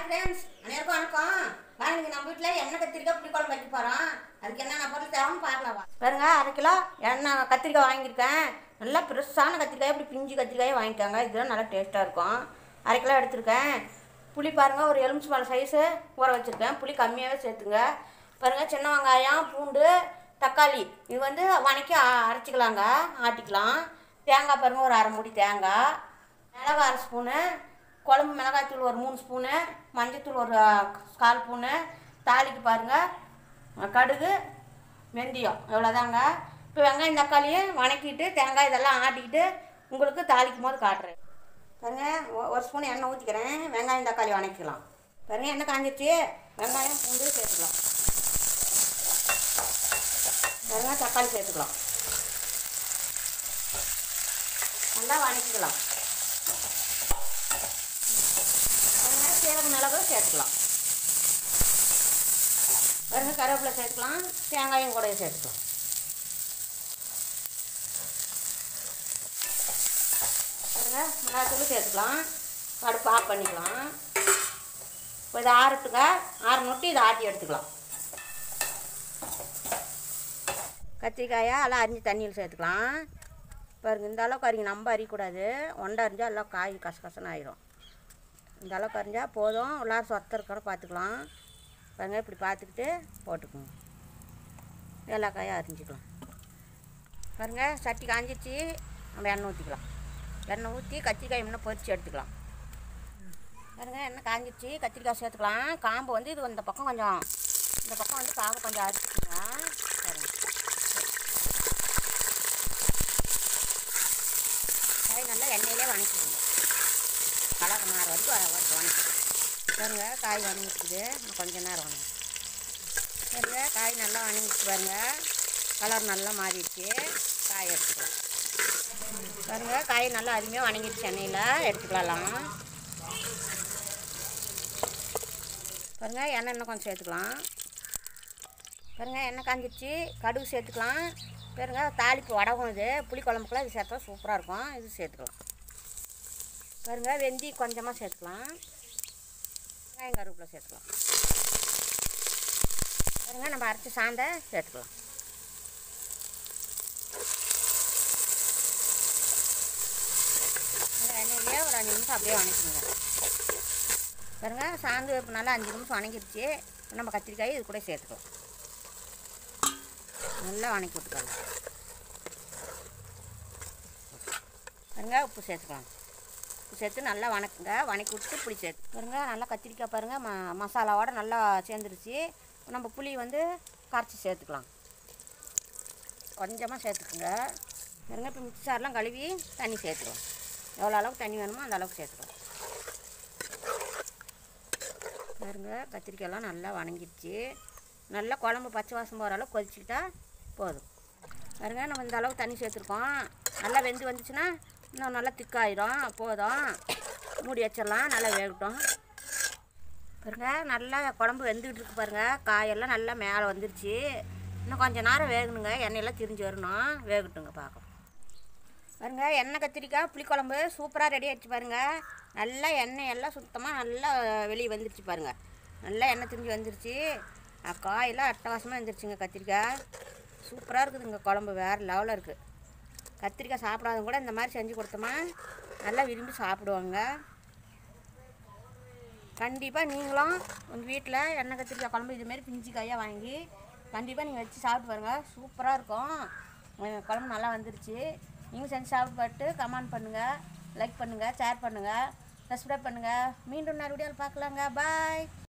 Friends அனைவருக்கும் வணக்கம் வாங்க இன்னைக்கு நம்ம வீட்டில் எண்ணெய் கத்திரிக்காய் புளி குழம்பு வைக்க போகிறோம் அதுக்கு என்னென்ன பொருள் தேவைன்னு பார்க்கலாம் வா. பாருங்க அரை கிலோ எண்ணெய் கத்திரிக்காய் வாங்கியிருக்கேன் நல்லா பெருசான கத்திரிக்காய் இப்படி பிஞ்சு கத்திரிக்காயை வாங்கிக்கோங்க இதுதான் நல்லா டேஸ்ட்டாக இருக்கும் அரை கிலோ எடுத்திருக்கேன் புளி பாருங்கள் ஒரு எலுமிச்சி பழம் சைஸு ஊற வச்சுருக்கேன் புளி கம்மியாகவே சேர்த்துங்க பாருங்கள் சின்ன வெங்காயம் பூண்டு தக்காளி இது வந்து வணக்கி அ- அரைச்சிக்கலாங்க ஆட்டிக்கலாம் தேங்காய் பாருங்கள் ஒரு அரை மூடி தேங்காய் மிளகாய் அரை ஸ்பூனு குழம்பு மிளகாய்த்தூள் ஒரு மூணு ஸ்பூனு மஞ்சத்தூள் ஒரு அஹ், கால் ஸ்பூனு தாளிக்கு பாருங்கள் கடுகு வெந்தயம் இவ்வளோதாங்க இப்போ வெங்காயம் தக்காளியை வணக்கிட்டு தேங்காய் இதெல்லாம் ஆட்டிக்கிட்டு உங்களுக்கு தாளிக்கும் போது காட்டுறேன் பாருங்க ஒ- ஒரு ஸ்பூன் எண்ணெய் ஊற்றிக்கிறேன் வெங்காயம் தக்காளி வணக்கிக்கலாம் பாருங்க எண்ணெய் காஞ்சிருச்சு வெங்காயம் பூண்டு சேர்த்துக்கலாம் பாருங்க தக்காளி சேர்த்துக்கலாம் நல்லா வணக்கிக்கலாம் பாருங்க சீரக மிளகு சேர்த்துக்கலாம் பாருங்க கருவேப்பிலை சேர்த்துக்கலாம் தேங்காயும் கூட சேர்த்துக்கலாம் பாருங்க மிளகாத்தூள் சேர்த்துக்கலாம் அடுப்பு ஆஃப் பண்ணிக்கலாம் இப்போ இதை ஆறட்டுங்க ஆறு நொட்டி இதை ஆட்டி எடுத்துக்கலாம் கத்திரிக்காயை எல்லாம் அரிஞ்சு தண்ணியில் சேர்த்துக்கலாம் பாருங்க இந்த அளவுக்கு அரிங்க நம்ம அரிக்கக்கூடாது ஒண்டை அரிஞ்சால் எல்லாம் காய் கசகசன்னு ஆயிரும் இந்த அளவுக்கு அரிஞ்சா போதும் எல்லாரும் சொத்த இருக்கிற பார்த்துக்கலாம் பாருங்க இப்படி பார்த்துக்கிட்டு போட்டுக்கோங்க எல்லா காயும் அரிஞ்சிக்கலாம் பாருங்க சட்டி காஞ்சிருச்சு நம்ம எண்ணெய் ஊற்றிக்கலாம் எண்ணெய் ஊற்றி கத்திரிக்காய் இன்னும் பொரிச்சு எடுத்துக்கலாம் பாருங்க எண்ணெய் காஞ்சிருச்சு கத்திரிக்காய் சேர்த்துக்கலாம் காம்பு வந்து இது இந்த பக்கம் கொஞ்சம் இந்த பக்கம் வந்து காம்பு கொஞ்சம் அரிச்சிக்கோங்க பாருங்க காய் நல்லா எண்ணெயிலே வணக்கிக்கணும் கலர் மாற வரைக்கும் வ- வ- வணக்கணும் பாருங்க காய் வணங்கிட்டுக்குது இன்னும் கொஞ்ச நேரம் வணங்கும் பாருங்க காய் நல்லா வணங்கிட்டு பாருங்க கலர் நல்லா மாறிடுச்சு காய் எடுத்துக்கலாம் பாருங்க காய் நல்லா அருமையாக வணங்கிடுச்சு எண்ணெயில் எடுத்துக்கலாம் பாருங்க எண்ணெய் இன்னும் கொஞ்சம் சேர்த்துக்கலாம் பாருங்க எண்ணெய் காஞ்சிடுச்சு கடுகு சேர்த்துக்கலாம் பாருங்க தாளிப்பு வடகம் இது புளி குழம்புக்குலாம் இது சேர்த்தா சூப்பராக இருக்கும் இது சேர்த்துக்கலாம் பாருங்க வெந்தி கொஞ்சமாக சேர்த்துக்கலாம் வெங்காயம் கருவேப்பிலை சேர்த்துக்கலாம் பாருங்க நம்ம அரைச்சி சாந்தை சேர்த்துக்கலாம் இந்த எண்ணெயிலே ஒரு அஞ்சு நிமிஷம் அப்படியே வணக்கிடுங்க பாருங்க சாந்து இப்போ நல்லா அஞ்சு நிமிஷம் வணங்கிடுச்சு இப்ப நம்ம கத்திரிக்காய் இது கூட சேர்த்துக்கலாம் நல்லா வணக்கி விட்டுக்கலாம் பாருங்க உப்பு சேர்த்துக்கலாம் உப்பு சேர்த்து நல்லா வணக்குங்க வணக்கி விட்டு புளி சேர்த்து பாருங்க நல்லா கத்திரிக்காய் பாருங்கள் ம மசாலாவோட நல்லா சேர்ந்துருச்சு நம்ம புளி வந்து கரைச்சி சேர்த்துக்கலாம் கொஞ்சமாக சேர்த்துக்குங்க பாருங்க இப்போ மிக்சாரெலாம் கழுவி தண்ணி சேர்த்துக்கலாம் எவ்வளோ அளவுக்கு தண்ணி வேணுமோ அந்த அளவுக்கு சேர்த்துக்கலாம் பாருங்க கத்திரிக்காயெல்லாம் நல்லா வணங்கிடுச்சு நல்லா குழம்பு பச்சை வாசம் போகிற அளவுக்கு கொதிச்சுக்கிட்டா போதும் பாருங்க நம்ம இந்த அளவுக்கு தண்ணி சேர்த்துருக்கோம் நல்லா வெந்து வந்துச்சுன்னா இன்னும் நல்லா திக்காயிரும் போதும் மூடி வச்சிடலாம் நல்லா வேகட்டும் பாருங்க நல்லா குழம்பு வெந்துக்கிட்டு இருக்கு பாருங்க காயெல்லாம் நல்லா மேலே வந்துருச்சு இன்னும் கொஞ்சம் நேரம் வேகணுங்க எண்ணெயெல்லாம் திரிஞ்சு வரணும் வேகட்டுங்க பார்க்கலாம் பாருங்க எண்ணெய் கத்திரிக்காய் புளிக்குழம்பு சூப்பராக ரெடி ஆயிடுச்சு பாருங்க நல்லா எண்ணெய் எல்லாம் சுத்தமாக நல்லா வெளியே வந்துருச்சு பாருங்க நல்லா எண்ணெய் திரிஞ்சு வந்துருச்சு அஹ் காயெல்லாம் அட்டகாசமாக வந்துருச்சுங்க கத்திரிக்காய் சூப்பராக இருக்குதுங்க குழம்பு வேறு லெவலில் இருக்குது கத்திரிக்காய் சாப்பிடாதவங்க கூட இந்த மாதிரி செஞ்சு கொடுத்தோமா நல்லா விரும்பி சாப்பிடுவாங்க கண்டிப்பாக நீங்களும் உங்கள் வீட்டில் எண்ணெய் கத்திரிக்காய் குழம்பு இதுமாரி பிஞ்சு காயாக வாங்கி கண்டிப்பாக நீங்கள் வச்சு சாப்பிட்டு பாருங்க சூப்பராக இருக்கும் உங்க குழம்பு நல்லா வந்துருச்சு நீங்கள் செஞ்சு சாப்பிட்டு பார்த்து கமெண்ட் பண்ணுங்கள் லைக் பண்ணுங்கள் ஷேர் பண்ணுங்கள் சப்ஸ்கிரைப் பண்ணுங்கள் மீண்டும் இன்னொரு வீடியோவில் பார்க்கலாங்க பாய்